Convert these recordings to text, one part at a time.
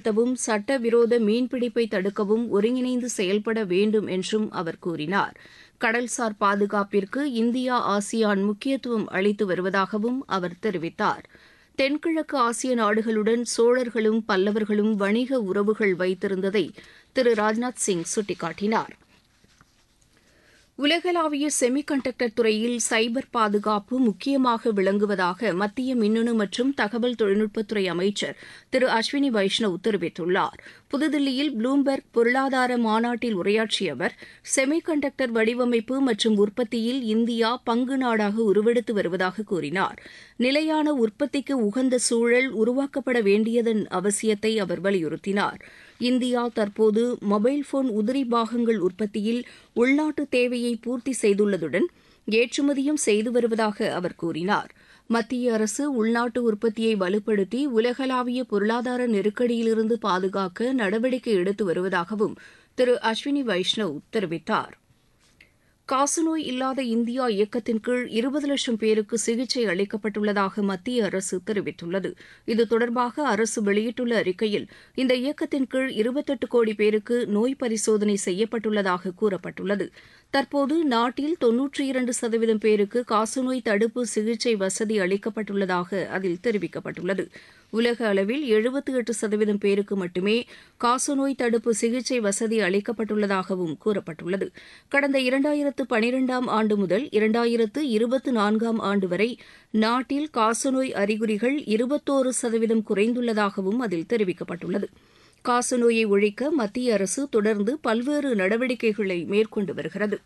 நிறுத்தவும் சட்டவிரோத மீன்பிடிப்பை தடுக்கவும் ஒருங்கிணைந்து செயல்பட வேண்டும் என்றும் அவர் கூறினார் கடல்சார் பாதுகாப்பிற்கு இந்தியா ஆசியான் முக்கியத்துவம் அளித்து வருவதாகவும் அவர் தெரிவித்தார் தென்கிழக்கு ஆசிய நாடுகளுடன் சோழர்களும் பல்லவர்களும் வணிக உறவுகள் வைத்திருந்ததை திரு ராஜ்நாத் சிங் சுட்டிக்காட்டினார் உலகளாவிய செமிகண்டக்டர் துறையில் சைபர் பாதுகாப்பு முக்கியமாக விளங்குவதாக மத்திய மின்னணு மற்றும் தகவல் தொழில்நுட்பத்துறை அமைச்சர் திரு அஸ்வினி வைஷ்ணவ் தெரிவித்துள்ளார் புதுதில்லியில் ப்ளூம்பெர்க் பொருளாதார மாநாட்டில் உரையாற்றிய அவர் செமிகண்டக்டர் வடிவமைப்பு மற்றும் உற்பத்தியில் இந்தியா பங்கு நாடாக உருவெடுத்து வருவதாக கூறினார் நிலையான உற்பத்திக்கு உகந்த சூழல் உருவாக்கப்பட வேண்டியதன் அவசியத்தை அவர் வலியுறுத்தினார் இந்தியா தற்போது மொபைல் போன் உதிரி பாகங்கள் உற்பத்தியில் உள்நாட்டு தேவையை பூர்த்தி செய்துள்ளதுடன் ஏற்றுமதியும் செய்து வருவதாக அவர் கூறினார் மத்திய அரசு உள்நாட்டு உற்பத்தியை வலுப்படுத்தி உலகளாவிய பொருளாதார நெருக்கடியிலிருந்து பாதுகாக்க நடவடிக்கை எடுத்து வருவதாகவும் திரு அஸ்வினி வைஷ்ணவ் தெரிவித்தார் காசநோய் இல்லாத இந்தியா இயக்கத்தின் கீழ் இருபது லட்சம் பேருக்கு சிகிச்சை அளிக்கப்பட்டுள்ளதாக மத்திய அரசு தெரிவித்துள்ளது இது தொடர்பாக அரசு வெளியிட்டுள்ள அறிக்கையில் இந்த இயக்கத்தின் கீழ் இருபத்தெட்டு கோடி பேருக்கு நோய் பரிசோதனை செய்யப்பட்டுள்ளதாக கூறப்பட்டுள்ளது தற்போது நாட்டில் தொன்னூற்றி இரண்டு சதவீதம் பேருக்கு காசநோய் தடுப்பு சிகிச்சை வசதி அளிக்கப்பட்டுள்ளதாக அதில் தெரிவிக்கப்பட்டுள்ளது உலக அளவில் எழுபத்தி எட்டு சதவீதம் பேருக்கு மட்டுமே காசநோய் தடுப்பு சிகிச்சை வசதி அளிக்கப்பட்டுள்ளதாகவும் கூறப்பட்டுள்ளது கடந்த இரண்டாயிரத்து பனிரெண்டாம் ஆண்டு முதல் இரண்டாயிரத்து இருபத்தி நான்காம் ஆண்டு வரை நாட்டில் காசநோய் அறிகுறிகள் இருபத்தோரு சதவீதம் குறைந்துள்ளதாகவும் அதில் தெரிவிக்கப்பட்டுள்ளது காசநோயை ஒழிக்க மத்திய அரசு தொடர்ந்து பல்வேறு நடவடிக்கைகளை மேற்கொண்டு வருகிறது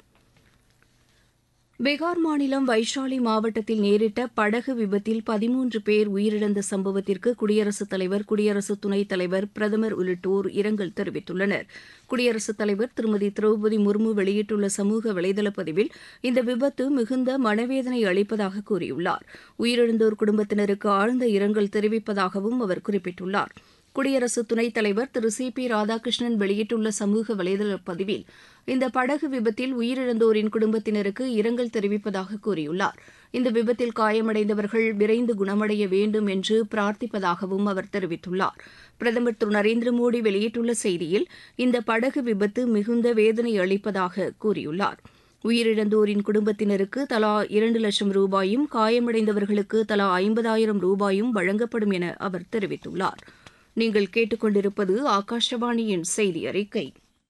பீகார் மாநிலம் வைஷாலி மாவட்டத்தில் நேரிட்ட படகு விபத்தில் பதிமூன்று பேர் உயிரிழந்த சம்பவத்திற்கு குடியரசுத் தலைவர் குடியரசு துணைத் தலைவர் பிரதமர் உள்ளிட்டோர் இரங்கல் தெரிவித்துள்ளனர் குடியரசுத் தலைவர் திருமதி திரௌபதி முர்மு வெளியிட்டுள்ள சமூக வலைதள பதிவில் இந்த விபத்து மிகுந்த மனவேதனை அளிப்பதாக கூறியுள்ளார் உயிரிழந்தோர் குடும்பத்தினருக்கு ஆழ்ந்த இரங்கல் தெரிவிப்பதாகவும் அவர் குறிப்பிட்டுள்ளார் குடியரசு துணைத் தலைவர் திரு சி பி ராதாகிருஷ்ணன் வெளியிட்டுள்ள சமூக வலைதள பதிவில் இந்த படகு விபத்தில் உயிரிழந்தோரின் குடும்பத்தினருக்கு இரங்கல் தெரிவிப்பதாக கூறியுள்ளார் இந்த விபத்தில் காயமடைந்தவர்கள் விரைந்து குணமடைய வேண்டும் என்று பிரார்த்திப்பதாகவும் அவர் தெரிவித்துள்ளார் பிரதமர் திரு நரேந்திர மோடி வெளியிட்டுள்ள செய்தியில் இந்த படகு விபத்து மிகுந்த வேதனை அளிப்பதாக கூறியுள்ளார் உயிரிழந்தோரின் குடும்பத்தினருக்கு தலா இரண்டு லட்சம் ரூபாயும் காயமடைந்தவர்களுக்கு தலா ஐம்பதாயிரம் ரூபாயும் வழங்கப்படும் என அவர் தெரிவித்துள்ளார் நீங்கள் கேட்டுக்கொண்டிருப்பது ஆகாஷவாணியின் செய்தி அறிக்கை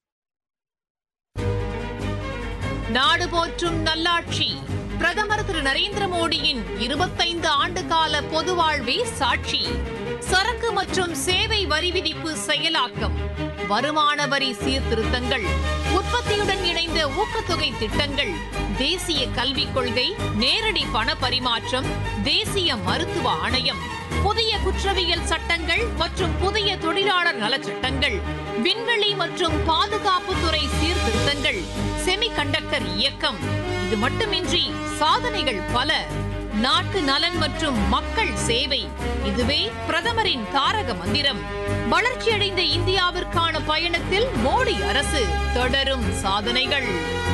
நாடு போற்றும் நல்லாட்சி பிரதமர் திரு நரேந்திர மோடியின் இருபத்தைந்து ஆண்டு கால பொது வாழ்வே சாட்சி சரக்கு மற்றும் சேவை வரி விதிப்பு செயலாக்கம் வருமான வரி சீர்திருத்தங்கள் உற்பத்தியுடன் இணைந்த ஊக்கத்தொகை திட்டங்கள் தேசிய கல்விக் கொள்கை நேரடி பண பரிமாற்றம் தேசிய மருத்துவ ஆணையம் புதிய குற்றவியல் சட்டங்கள் மற்றும் புதிய தொழிலாளர் நலச்சட்டங்கள் விண்வெளி மற்றும் பாதுகாப்புத்துறை சீர்திருத்தங்கள் செமிகண்டக்டர் இயக்கம் இது மட்டுமின்றி சாதனைகள் பல நாட்டு நலன் மற்றும் மக்கள் சேவை இதுவே பிரதமரின் தாரக மந்திரம் வளர்ச்சியடைந்த இந்தியாவிற்கான பயணத்தில் மோடி அரசு தொடரும் சாதனைகள்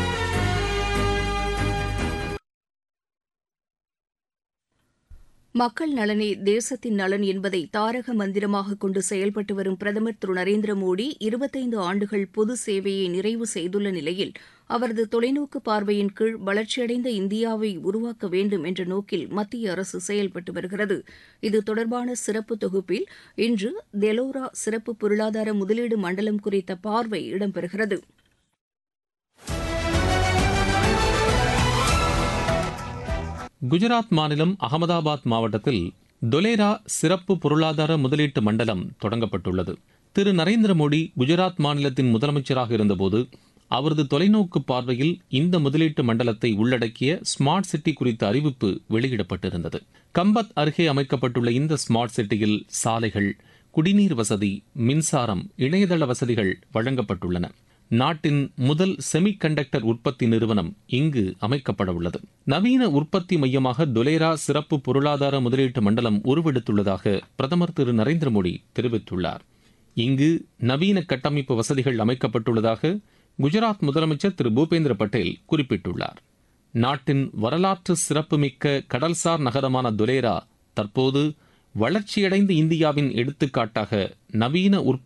மக்கள் நலனே தேசத்தின் நலன் என்பதை தாரக மந்திரமாக கொண்டு செயல்பட்டு வரும் பிரதமர் திரு நரேந்திர மோடி இருபத்தைந்து ஆண்டுகள் பொது சேவையை நிறைவு செய்துள்ள நிலையில் அவரது தொலைநோக்கு பார்வையின் கீழ் வளர்ச்சியடைந்த இந்தியாவை உருவாக்க வேண்டும் என்ற நோக்கில் மத்திய அரசு செயல்பட்டு வருகிறது இது தொடர்பான சிறப்பு தொகுப்பில் இன்று தெலோரா சிறப்பு பொருளாதார முதலீடு மண்டலம் குறித்த பார்வை இடம்பெறுகிறது குஜராத் மாநிலம் அகமதாபாத் மாவட்டத்தில் தொலேரா சிறப்பு பொருளாதார முதலீட்டு மண்டலம் தொடங்கப்பட்டுள்ளது திரு நரேந்திர மோடி குஜராத் மாநிலத்தின் முதலமைச்சராக இருந்தபோது அவரது தொலைநோக்கு பார்வையில் இந்த முதலீட்டு மண்டலத்தை உள்ளடக்கிய ஸ்மார்ட் சிட்டி குறித்த அறிவிப்பு வெளியிடப்பட்டிருந்தது கம்பத் அருகே அமைக்கப்பட்டுள்ள இந்த ஸ்மார்ட் சிட்டியில் சாலைகள் குடிநீர் வசதி மின்சாரம் இணையதள வசதிகள் வழங்கப்பட்டுள்ளன நாட்டின் முதல் செமிகண்டக்டர் உற்பத்தி நிறுவனம் இங்கு அமைக்கப்பட உள்ளது நவீன உற்பத்தி மையமாக தொலேரா சிறப்பு பொருளாதார முதலீட்டு மண்டலம் உருவெடுத்துள்ளதாக பிரதமர் திரு நரேந்திர மோடி தெரிவித்துள்ளார் இங்கு நவீன கட்டமைப்பு வசதிகள் அமைக்கப்பட்டுள்ளதாக குஜராத் முதலமைச்சர் திரு பூபேந்திர பட்டேல் குறிப்பிட்டுள்ளார் நாட்டின் வரலாற்று சிறப்புமிக்க கடல்சார் நகரமான துலேரா தற்போது வளர்ச்சியடைந்த இந்தியாவின் எடுத்துக்காட்டாக நவீன உற்பத்தி